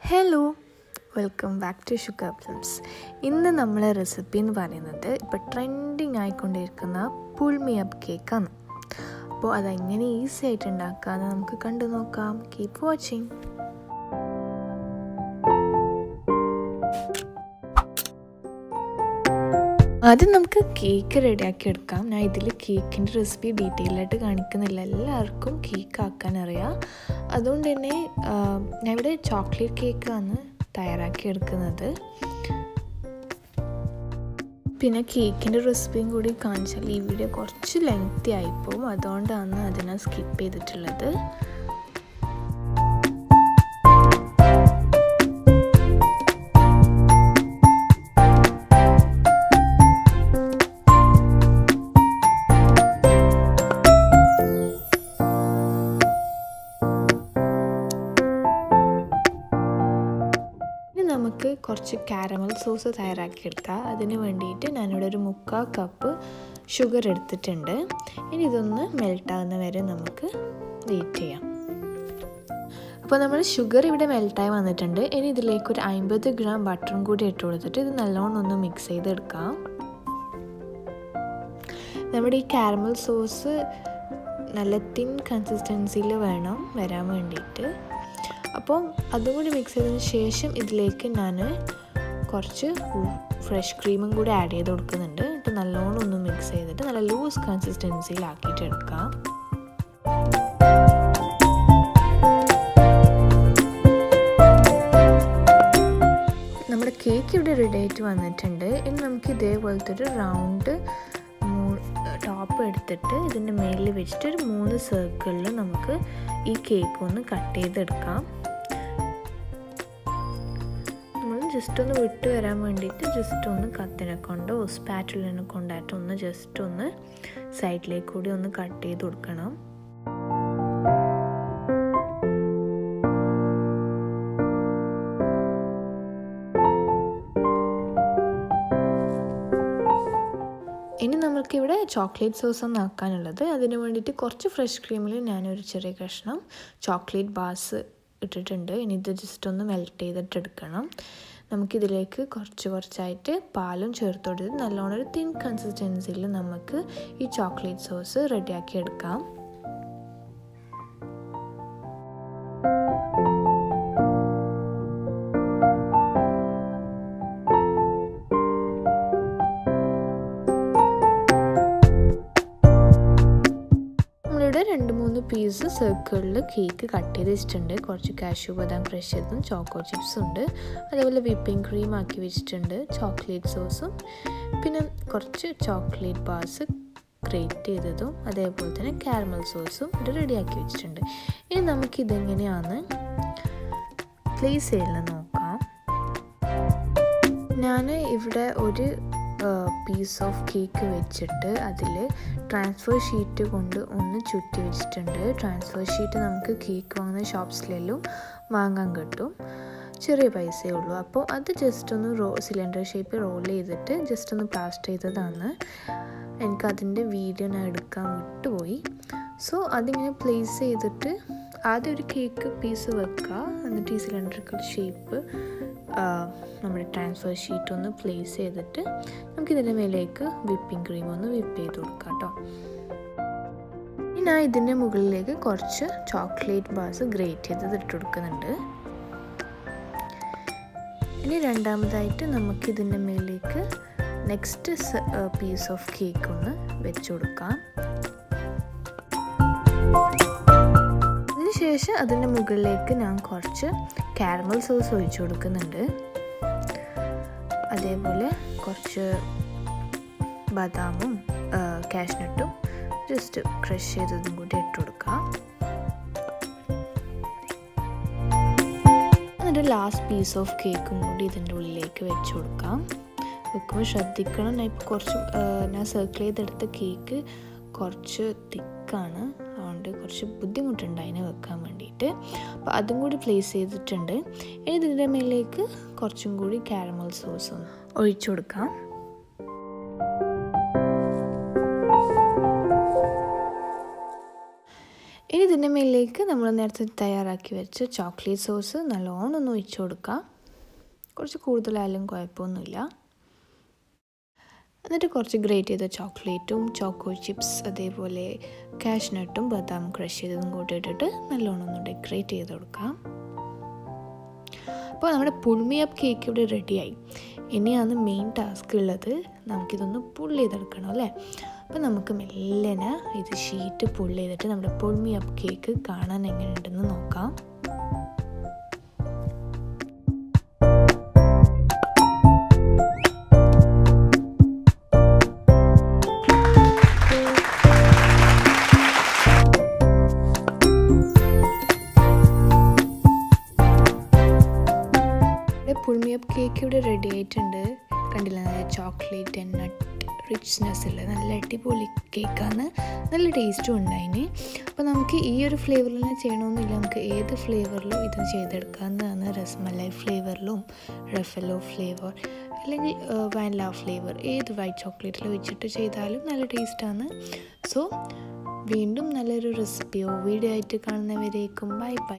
hello welcome back to sugar films ഇന്ന് നമ്മളെ recipe എന്ന് പറയുന്നത് ഇപ്പോൾ ട്രെൻഡിങ് ആയിക്കൊണ്ടിരിക്കുന്ന പുൾമി അപ്പ് കേക്കാണ് അപ്പോൾ അതെങ്ങനെ ഈസി ആയിട്ട് ഉണ്ടാക്കാമെന്ന് നമുക്ക് കണ്ടു നോക്കാം കീപ്പ് വാച്ചിങ് ആദ്യം നമുക്ക് കേക്ക് റെഡിയാക്കി എടുക്കാം ഞാൻ ഇതിൽ കേക്കിൻ്റെ റെസിപ്പി ഡീറ്റെയിൽ ആയിട്ട് കാണിക്കുന്നില്ല എല്ലാവർക്കും കേക്ക് ആക്കാൻ അറിയാം അതുകൊണ്ട് തന്നെ ഞാൻ ഇവിടെ ചോക്ലേറ്റ് കേക്കാണ് തയ്യാറാക്കി എടുക്കുന്നത് പിന്നെ കേക്കിൻ്റെ റെസിപ്പിയും കൂടി കാണിച്ചാൽ ഈ വീഡിയോ കുറച്ച് ലെങ്തി ആയിപ്പോവും അതുകൊണ്ടാണ് അതിനെ സ്കിപ്പ് ചെയ്തിട്ടുള്ളത് നമുക്ക് കുറച്ച് കാരമൽ സോസ് തയ്യാറാക്കിയെടുക്കാം അതിന് വേണ്ടിയിട്ട് ഞാനിവിടെ ഒരു മുക്കാൽ കപ്പ് ഷുഗർ എടുത്തിട്ടുണ്ട് ഇനി ഇതൊന്ന് മെൽട്ടാകുന്ന വരെ നമുക്ക് വെയിറ്റ് ചെയ്യാം അപ്പോൾ നമ്മൾ ഷുഗർ ഇവിടെ മെൽട്ടായി വന്നിട്ടുണ്ട് ഇനി ഇതിലേക്ക് ഒരു അമ്പത് ഗ്രാം ബട്ടറും കൂടി ഇട്ട് കൊടുത്തിട്ട് ഇത് നല്ലോണം ഒന്ന് മിക്സ് ചെയ്തെടുക്കാം നമ്മുടെ ഈ കാരമൽ സോസ് നല്ല തിൻ കൺസിസ്റ്റൻസിയിൽ വേണം വരാൻ വേണ്ടിയിട്ട് അപ്പോൾ അതും കൂടി മിക്സ് ചെയ്തതിന് ശേഷം ഇതിലേക്ക് ഞാൻ കുറച്ച് ഫ്രഷ് ക്രീമും കൂടി ആഡ് ചെയ്ത് കൊടുക്കുന്നുണ്ട് എന്നിട്ട് നല്ലോണം ഒന്ന് മിക്സ് ചെയ്തിട്ട് നല്ല ലൂസ് കൺസിസ്റ്റൻസിയിലാക്കിയിട്ട് എടുക്കാം നമ്മുടെ കേക്ക് ഇവിടെ റെഡി ആയിട്ട് വന്നിട്ടുണ്ട് ഇനി നമുക്ക് ഇതേപോലത്തെ ഒരു റൗണ്ട് ടോപ്പ് എടുത്തിട്ട് ഇതിൻ്റെ മേലിൽ വെച്ചിട്ട് ഒരു മൂന്ന് സർക്കിളിൽ നമുക്ക് ഈ കേക്ക് ഒന്ന് കട്ട് ചെയ്തെടുക്കാം നമ്മൾ ജസ്റ്റ് ഒന്ന് വിട്ട് വരാൻ വേണ്ടിയിട്ട് ജസ്റ്റ് ഒന്ന് കത്തിനെ കൊണ്ടോ സ്പാറ്റുലിനെ കൊണ്ടായിട്ട് ഒന്ന് ജസ്റ്റ് ഒന്ന് സൈഡിലേക്ക് കൂടി ഒന്ന് കട്ട് ചെയ്ത് കൊടുക്കണം ഇനി നമ്മൾക്കിവിടെ ചോക്ലേറ്റ് സോസ് ആണ് ആക്കാനുള്ളത് അതിന് വേണ്ടിയിട്ട് കുറച്ച് ഫ്രഷ് ക്രീമിൽ ഞാനൊരു ചെറിയ കഷ്ണം ചോക്ലേറ്റ് ബാസ് ഇട്ടിട്ടുണ്ട് ഇനി ഇത് ജസ്റ്റ് ഒന്ന് മെൽറ്റ് ചെയ്തിട്ട് എടുക്കണം നമുക്കിതിലേക്ക് കുറച്ച് കുറച്ചായിട്ട് പാലും ചേർത്ത് കൊടുത്ത് നല്ലോണം ഒരു തിൻ കൺസിസ്റ്റൻസിയിൽ നമുക്ക് ഈ ചോക്ലേറ്റ് സോസ് റെഡിയാക്കി എടുക്കാം നമ്മളിവിടെ രണ്ട് മൂന്ന് പീസ് സർക്കിളിൽ കേക്ക് കട്ട് ചെയ്ത് വെച്ചിട്ടുണ്ട് കുറച്ച് കാഷ്യൂ ബദാം ക്രഷ് ചെയ്തതും ചോക്കോ ചിപ്സും ഉണ്ട് അതേപോലെ വിപ്പിംഗ് ക്രീം ആക്കി വെച്ചിട്ടുണ്ട് ചോക്ലേറ്റ് സോസും പിന്നെ കുറച്ച് ചോക്ലേറ്റ് ബാസ് ഗ്രേറ്റ് ചെയ്തതും അതേപോലെ തന്നെ കാരമൽ സോസും ഇത് റെഡിയാക്കി വെച്ചിട്ടുണ്ട് ഇനി നമുക്കിതെങ്ങനെയാണ് പ്ലേസ് ചെയ്യുന്നത് നോക്കാം ഞാൻ ഇവിടെ ഒരു പീസ് ഓഫ് കേക്ക് വെച്ചിട്ട് അതിൽ ട്രാൻസ്ഫർ ഷീറ്റ് കൊണ്ട് ഒന്ന് ചുറ്റി വെച്ചിട്ടുണ്ട് ട്രാൻസ്ഫർ ഷീറ്റ് നമുക്ക് കേക്ക് വാങ്ങുന്ന ഷോപ്സിലെല്ലാം വാങ്ങാൻ കിട്ടും ചെറിയ പൈസയേ ഉള്ളൂ അപ്പോൾ അത് ജസ്റ്റ് ഒന്ന് റോ സിലിണ്ടർ ഷേപ്പ് റോൾ ചെയ്തിട്ട് ജസ്റ്റ് ഒന്ന് പ്ലാസ്റ്റർ ചെയ്തതാണ് എനിക്കതിൻ്റെ വീഡിയോ ഞാൻ എടുക്കാൻ വിട്ടുപോയി സോ അതിങ്ങനെ പ്ലേസ് ചെയ്തിട്ട് ആദ്യം ഒരു കേക്ക് പീസ് വെക്കുക എന്നിട്ട് ഈ സിലിണ്ടറിക്കൽ ഷേപ്പ് നമ്മുടെ ട്രാൻസ്ഫർ ഷീറ്റ് ഒന്ന് പ്ലേസ് ചെയ്തിട്ട് നമുക്കിതിൻ്റെ മേലേക്ക് വിപ്പിംഗ് ക്രീം ഒന്ന് വിപ്പ് ചെയ്ത് കൊടുക്കാം കേട്ടോ ഇനി ഞാൻ ഇതിൻ്റെ മുകളിലേക്ക് കുറച്ച് ചോക്ലേറ്റ് ബാസ് ഗ്രേറ്റ് ചെയ്തത് ഇട്ട് കൊടുക്കുന്നുണ്ട് ഇനി രണ്ടാമതായിട്ട് നമുക്കിതിൻ്റെ മേലേക്ക് നെക്സ്റ്റ് പീസ് ഓഫ് കേക്ക് ഒന്ന് വെച്ച് കൊടുക്കാം അതിനുശേഷം അതിൻ്റെ മുകളിലേക്ക് ഞാൻ കുറച്ച് കാരമൽ സോസ് ഒഴിച്ചു കൊടുക്കുന്നുണ്ട് അതേപോലെ കുറച്ച് ബദാമും കാഷ്നട്ടും ജസ്റ്റ് ക്രഷ് ചെയ്തതും കൂടി ഇട്ട് കൊടുക്കാം എന്നിട്ട് ലാസ്റ്റ് പീസ് ഓഫ് കേക്കും കൂടി ഇതിൻ്റെ ഉള്ളിലേക്ക് വെച്ച് കൊടുക്കാം വെക്കുമ്പോൾ ശ്രദ്ധിക്കണം ഞാൻ ഇപ്പോൾ കുറച്ച് ഞാൻ സർക്കിൾ ചെയ്തെടുത്ത കേക്ക് കുറച്ച് തിക്കാണ് അതുകൊണ്ട് കുറച്ച് ബുദ്ധിമുട്ടുണ്ട് അതിനെ വെക്കാൻ വേണ്ടിയിട്ട് അപ്പോൾ അതും കൂടി പ്ലേസ് ചെയ്തിട്ടുണ്ട് ഇനി ഇതിൻ്റെ മേലേക്ക് കുറച്ചും കൂടി കാരമൽ സോസ് ഒന്ന് ഒഴിച്ചു കൊടുക്കാം ഇനി ഇതിൻ്റെ മേലിലേക്ക് നമ്മൾ നേരത്തെ തയ്യാറാക്കി വെച്ച ചോക്ലേറ്റ് സോസ് നല്ലോണം ഒന്ന് ഒഴിച്ചു കൊടുക്കാം കുറച്ച് കൂടുതലായാലും കുഴപ്പമൊന്നുമില്ല എന്നിട്ട് കുറച്ച് ഗ്രേറ്റ് ചെയ്ത ചോക്ലേറ്റും ചോക്കോ ചിപ്സ് അതേപോലെ കാഷ്നട്ടും ബദാം ക്രഷ് ചെയ്തതും കൂട്ടി ഇട്ടിട്ട് നല്ലോണം ഒന്ന് ഡെക്കറേറ്റ് ചെയ്ത് കൊടുക്കാം അപ്പോൾ നമ്മുടെ പുൾമിയപ്പ് കേക്ക് ഇവിടെ റെഡിയായി ഇനിയാണ് മെയിൻ ടാസ്ക് ഉള്ളത് നമുക്കിതൊന്ന് പുള്ള് ചെയ്തെടുക്കണം അല്ലേ അപ്പോൾ നമുക്ക് മെല്ലനെ ഇത് ഷീറ്റ് പുള്ള് ചെയ്തിട്ട് നമ്മുടെ പുൾമിയപ്പ് കേക്ക് കാണാൻ എങ്ങനെയുണ്ടെന്ന് നോക്കാം പുൾമിയപ്പ് കേക്ക് ഇവിടെ റെഡി ആയിട്ടുണ്ട് കണ്ടില്ല നല്ല ചോക്ലേറ്റ് ആൻഡ് നട്ട് റിച്ച്നെസ് ഉള്ള നല്ല അടിപൊളി കേക്കാണ് നല്ല ടേസ്റ്റും ഉണ്ടായിന് അപ്പോൾ നമുക്ക് ഈ ഒരു ഫ്ലേവറിൽ തന്നെ ചെയ്യണമെന്നില്ല നമുക്ക് ഏത് ഫ്ലേവറിലും ഇത് ചെയ്തെടുക്കാവുന്നതാണ് രസ്മലൈ ഫ്ലേവറിലും റഫലോ ഫ്ലേവർ അല്ലെങ്കിൽ വാനില ഫ്ലേവർ ഏത് വൈറ്റ് ചോക്ലേറ്റിൽ വെച്ചിട്ട് ചെയ്താലും നല്ല ടേസ്റ്റാണ് സോ വീണ്ടും നല്ലൊരു റെസിപ്പിയോ വീഡിയോ ആയിട്ട് കാണുന്നവരേക്കും ബൈ ബൈ